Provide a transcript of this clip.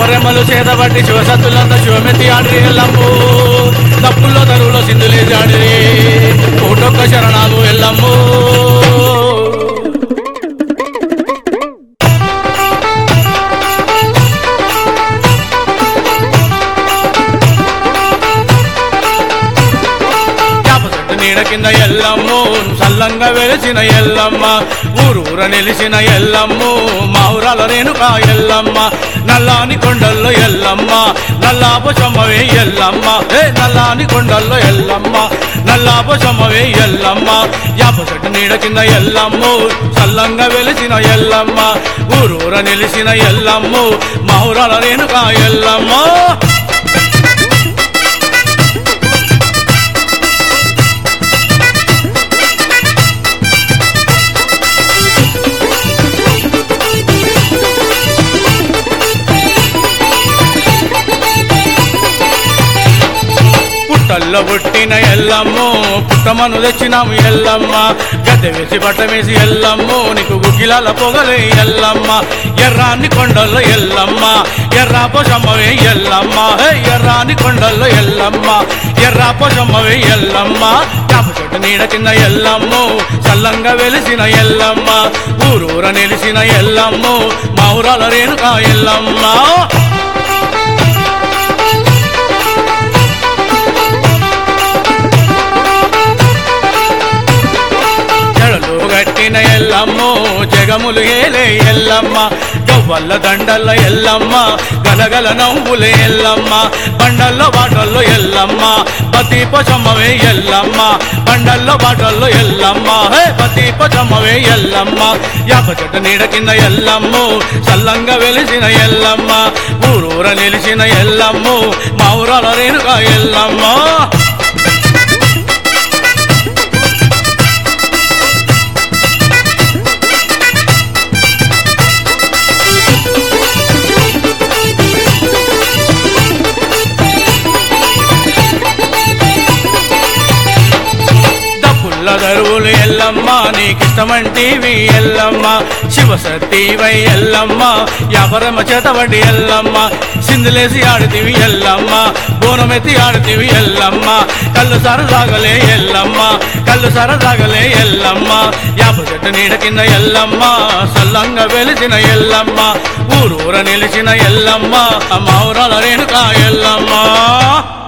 కొమరెమ్మలు చేతబట్టి శివసత్తులంతా శివమెత్తి ఆడి ఎల్లమ్ము తప్పుల్లో తరువులో సింధులేసి ఆడి కోటొక్క శరణాలు ఎల్లమ్ము యాప చెట్టు నీడ కింద ఎల్లమ్ము సల్లంగా వెలిసిన ఎల్లమ్మ ఊరూర నిలిచిన ఎల్లమ్ము మావురాల రేణుక ఎల్లమ్మ నల్లాని కొండల్లో ఎల్లమ్మ నల్లాపశమ్మవే ఎల్లమ్మ ఏ నల్లాని కొండల్లో ఎల్లమ్మ నల్లాపశమ్మవే ఎల్లమ్మ యాప చెట్టు నీడ కింద ఎల్లమ్ము సల్లంగా వెలిసిన ఎల్లమ్మ ఊరూర నిలిచిన ఎల్లమ్ము మావురాల రేణుక ఎల్లమ్మ పుట్టల్లో పుట్టిన ఎల్లమ్ము పుట్టమను తెచ్చినాము ఎల్లమ్మ గద్దె వేసి బట్ట వేసి ఎల్లమ్ము నీకు గుగ్గిలాల పొగలే ఎల్లమ్మ ఎర్రాని కొండల్లో ఎల్లమ్మ ఎర్రా పొసమ్మవే ఎల్లమ్మ హే ఎర్రాని కొండల్లో ఎల్లమ్మ ఎర్రా పొసమ్మవే ఎల్లమ్మ యాప చెట్టు నీడ కింద ఎల్లమ్ము చల్లంగా వెలిసిన ఎల్లమ్మ ఊరూర నిలిసిన ఎల్లమ్ము మా ఊరాల రేణుక ఎల్లమ్మ జడలు గట్టిన ఎల్లమ్మ జగములు ఏలే ఎల్లమ్మ గవ్వల్ల దండల్ల ఎల్లమ్మ గలగల నవ్వులే ఎల్లమ్మ బండల్లో బాటల్లో ఎల్లమ్మ పతి పొచమ్మవే ఎల్లమ్మ బండల్లో బాటల్లో ఎల్లమ్మ హే పతి పొచమ్మవే ఎల్లమ్మ యాప చెట్టు నీడ కింద ఎల్లమ్మ చల్లంగా వెలిసిన ఎల్లమ్మ ఊరూర నిలిచిన ఎల్లమ్మ మా ఊరాల రేణుక ఎల్లమ్మ దప్పుల్ల దరువులు ఎల్లమ్మ నీకిష్టమంటివి ఎల్లమ్మ శివసతీవై ఎల్లమ్మ యాపరమ చేతబడి ఎల్లమ్మ సిందులేసి ఆడితివి ఎల్లమ్మ బోనమెత్తి ఆడితివి ఎల్లమ్మ కళ్ళు సరసాగలే ఎల్లమ్మ కళ్ళు సరసాగలే ఎల్లమ్మ యాప చెట్టు నీడ కింద ఎల్లమ్మ సల్లంగా వెలిసిన ఎల్లమ్మ ఊరూర నిలిచిన ఎల్లమ్మ మా ఊరాల రేణుక ఎల్లమ్మ